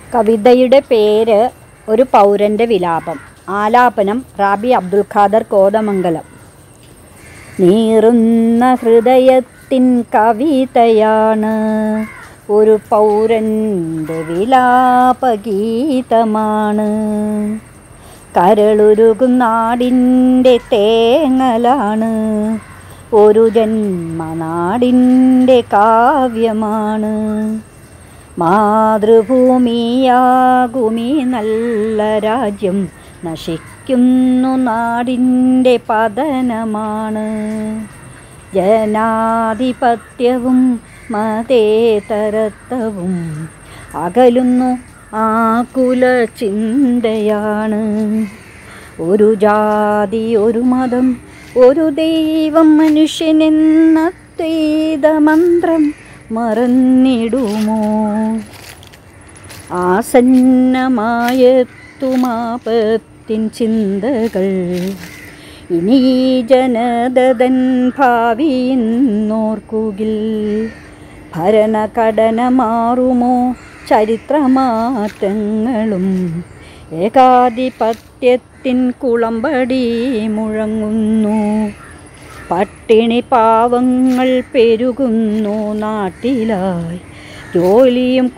കവിതയുടെ പേര് ഒരു പൗരൻ്റെ വിലാപം ആലാപനം റാബി അബ്ദുൽ ഖാദർ കോതമംഗലം നീറുന്ന ഹൃദയത്തിൻ കവിതയാണ് ഒരു പൗരൻ്റെ വിലാപഗീതമാണ് കരളുരുകും നാടിൻ്റെ തേങ്ങലാണ് ഒരു ജന്മനാടിൻ്റെ കാവ്യമാണ് മാതൃഭൂമിയാകുമീ നല്ല രാജ്യം നശിക്കുന്നു നാടിൻ്റെ പതനമാണ് ജനാധിപത്യവും മതേതരത്വവും അകലുന്നു ആകുല ചിന്തയാണ് ഒരു ജാതി ഒരു മതം ഒരു ദൈവം മനുഷ്യനെന്ന മന്ത്രം മറന്നിടുമോ ആസന്നമായെത്തുമാപത്തിൻ ചിന്തകൾ ഇനി ഈ ജനതൻ ഭാവിന്നോർക്കുകിൽ ഭരണഘടന മാറുമോ ചരിത്രമാറ്റങ്ങളും ഏകാധിപത്യത്തിൻ കുളമ്പടി മുഴങ്ങുന്നു പട്ടിണി പാവങ്ങൾ പെരുകുന്നു നാട്ടിലായി ജോലിയും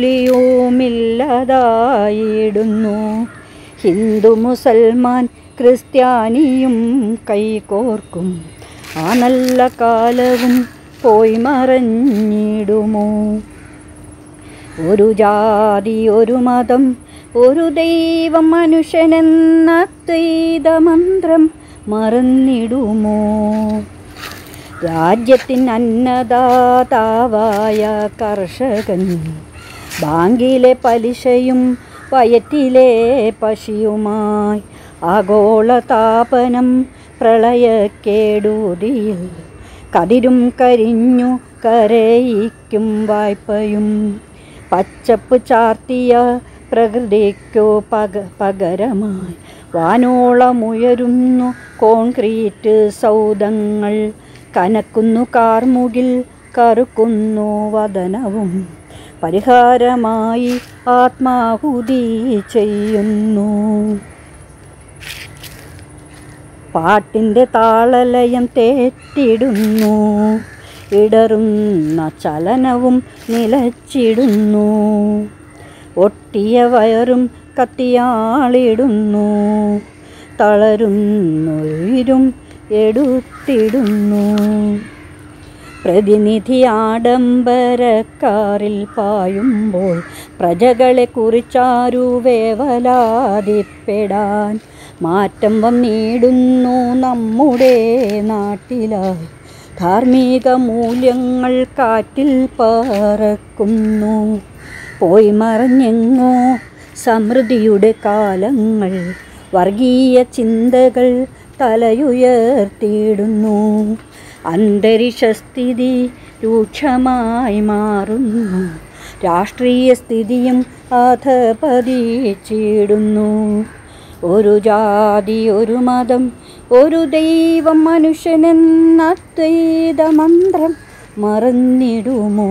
കൂലിയുമില്ലതായിടുന്നു ഹിന്ദു മുസൽമാൻ ക്രിസ്ത്യാനിയും കൈകോർക്കും ആ നല്ല കാലവും പോയി മറഞ്ഞിടുമോ ഒരു ജാതി ഒരു മതം ഒരു ദൈവം മനുഷ്യനെന്ന ദ്വൈതമന്ത്രം മറന്നിടുമോ രാജ്യത്തിൻ അന്നദാതാവായ കർഷകൻ ബാങ്കിലെ പലിശയും വയറ്റിലെ പശിയുമായി ആഗോളതാപനം പ്രളയക്കേടൂതിയിൽ കതിരും കരിഞ്ഞു കരയിക്കും വായ്പയും പച്ചപ്പ് ചാർത്തിയ പ്രകൃതിക്കു പക പകരമായി വാനോളമുയരുന്നു കോൺക്രീറ്റ് സൗധങ്ങൾ കനക്കുന്നു കാർമുകിൽ കറുക്കുന്നു വദനവും പരിഹാരമായി ആത്മാഹുതി ചെയ്യുന്നു പാട്ടിൻ്റെ താളലയം തേറ്റിടുന്നു ഇടറുന്ന ചലനവും നിലച്ചിടുന്നു ഒട്ടിയ വയറും കത്തിയാളിടുന്നു തളരുന്നുയിരും എടുത്തിടുന്നു പ്രതിനിധി ആഡംബരക്കാറിൽ പായുമ്പോൾ പ്രജകളെ കുറിച്ചാരു വേവലാതിപ്പെടാൻ മാറ്റം വന്നിടുന്നു നമ്മുടെ നാട്ടിലായി ധാർമ്മിക മൂല്യങ്ങൾ കാറ്റിൽ പറക്കുന്നു പോയി മറഞ്ഞെങ്ങോ സമൃദ്ധിയുടെ കാലങ്ങൾ വർഗീയ ചിന്തകൾ തലയുയർത്തിയിടുന്നു അന്തരീക്ഷസ്ഥിതി രൂക്ഷമായി മാറുന്നു രാഷ്ട്രീയ സ്ഥിതിയും അധപതിച്ചിടുന്നു ഒരു ജാതി ഒരു മതം ഒരു ദൈവം മനുഷ്യനെന്ന ദ്വൈതമന്ത്രം മറന്നിടുമോ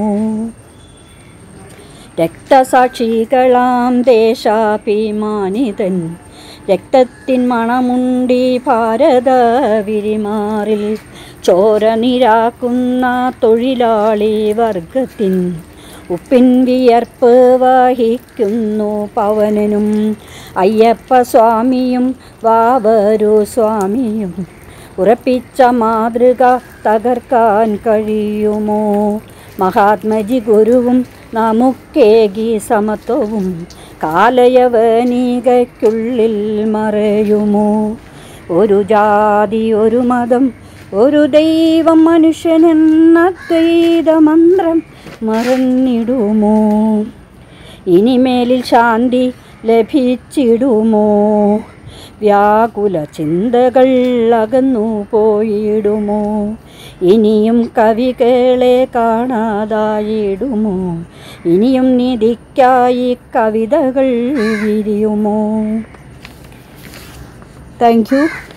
രക്തസാക്ഷികളാം ദേശാഭിമാനിതൻ രക്തത്തിൻ മണമുണ്ടി ഭാരത വിരിമാറിൽ ചോര നിരാക്കുന്ന തൊഴിലാളി വർഗത്തിൻ ഉപ്പിൻ വിയർപ്പ് വഹിക്കുന്നു പവനനും അയ്യപ്പ സ്വാമിയും വാവരു സ്വാമിയും ഉറപ്പിച്ച മാതൃക തകർക്കാൻ കഴിയുമോ മഹാത്മജി ഗുരുവും നമുക്കേകി സമത്വവും കാലയവനികയ്ക്കുള്ളിൽ മറയുമോ ഒരു ജാതി ഒരു മതം ഒരു ദൈവം മനുഷ്യനെന്ന ദ്വൈതമന്ത്രം മറന്നിടുമോ ഇനിമേലിൽ ശാന്തി ലഭിച്ചിടുമോ വ്യാകുല ചിന്തകൾ അകന്നു പോയിടുമോ ഇനിയും കവികളെ കാണാതായിടുമോ ഇനിയും നീതിക്കായി കവിതകൾ വിരിയുമോ താങ്ക് യു